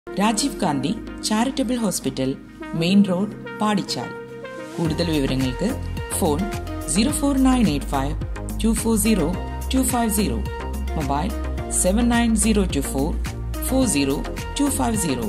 Rajeev Gandhi charitable hospital main road Padichal കൂടുതൽ വിവരങ്ങൾക്ക് phone zero four nine eight five two four zero two five zero mobile seven nine zero two four four zero two five zero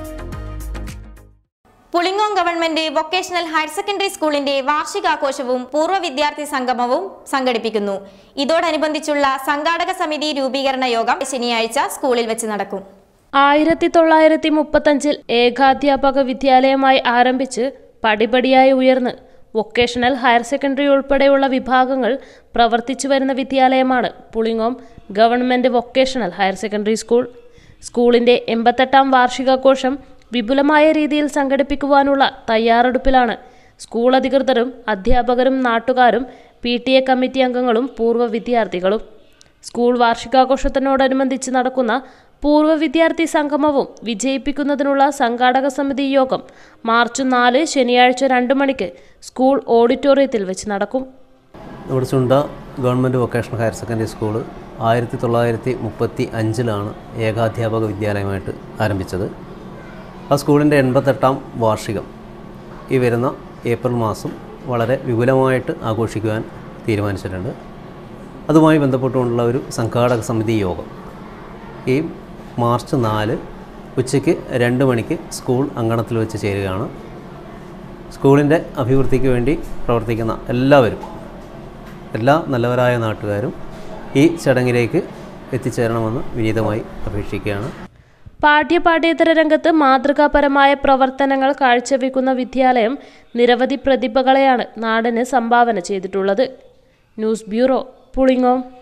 Pulingome government vocational higher secondary സ്കൂളിന്റെ വാർഷികാഘോഷവും പൂർവ്വ വിദ്യാർത്ഥി സംഗമവും സംഘടിപ്പിക്കുന്നു ഇതോടനുബന്ധിച്ചുള്ള സംഘാടക സമിതി രൂപീകരണ യോഗം ശനിയാഴ്ച സ്കൂളിൽ വെച്ച് നടക്കും ആയിരത്തി തൊള്ളായിരത്തി മുപ്പത്തഞ്ചിൽ ഏകാധ്യാപക വിദ്യാലയമായി ആരംഭിച്ച് പടിപടിയായി ഉയർന്ന് വൊക്കേഷണൽ ഹയർ സെക്കൻഡറി ഉൾപ്പെടെയുള്ള വിഭാഗങ്ങൾ പ്രവർത്തിച്ചു വരുന്ന വിദ്യാലയമാണ് Pulingome government vocational higher secondary school സ്കൂളിൻ്റെ എൺപത്തെട്ടാം വാർഷികാഘോഷം വിപുലമായ രീതിയിൽ സംഘടിപ്പിക്കുവാനുള്ള തയ്യാറെടുപ്പിലാണ് സ്കൂൾ അധികൃതരും അധ്യാപകരും നാട്ടുകാരും പി ടി എ കമ്മിറ്റി അംഗങ്ങളും പൂർവ്വ വിദ്യാർത്ഥികളും സ്കൂൾ വാർഷികാഘോഷത്തിനോടനുബന്ധിച്ച് നടക്കുന്ന പൂർവ്വ വിദ്യാർത്ഥി സംഗമവും വിജയിപ്പിക്കുന്നതിനുള്ള സംഘാടക സമിതി യോഗം മാർച്ച് നാല് ശനിയാഴ്ച രണ്ട് മണിക്ക് സ്കൂൾ ഓഡിറ്റോറിയത്തിൽ വെച്ച് നടക്കും നമ്മുടെ Chunda government vocational higher secondary school ആയിരത്തി തൊള്ളായിരത്തി മുപ്പത്തി അഞ്ചിലാണ് ഏകാധ്യാപക വിദ്യാലയമായിട്ട് ആരംഭിച്ചത് ആ സ്കൂളിൻ്റെ എൺപത്തെട്ടാം വാർഷികം ഈ വരുന്ന ഏപ്രിൽ മാസം വളരെ വിപുലമായിട്ട് ആഘോഷിക്കുവാൻ തീരുമാനിച്ചിട്ടുണ്ട് അതുമായി ബന്ധപ്പെട്ടുകൊണ്ടുള്ള ഒരു സംഘാടക സമിതി യോഗം ഈ മാർച്ച് നാല് ഉച്ചയ്ക്ക് രണ്ട് മണിക്ക് സ്കൂൾ അങ്കണത്തിൽ വെച്ച് ചേരുകയാണ് സ്കൂളിൻ്റെ അഭിവൃദ്ധിക്ക് വേണ്ടി പ്രവർത്തിക്കുന്ന എല്ലാവരും എല്ലാ നല്ലവരായ നാട്ടുകാരും ഈ ചടങ്ങിലേക്ക് എത്തിച്ചേരണമെന്ന് വിനീതമായി അപേക്ഷിക്കുകയാണ് പാഠ്യ പാഠ്യേതര രംഗത്ത് മാതൃകാപരമായ പ്രവർത്തനങ്ങൾ കാഴ്ചവെക്കുന്ന വിദ്യാലയം നിരവധി പ്രതിഭകളെയാണ് നാടിന് സംഭാവന ചെയ്തിട്ടുള്ളത് ന്യൂസ് ബ്യൂറോ പുളിങ്ങോം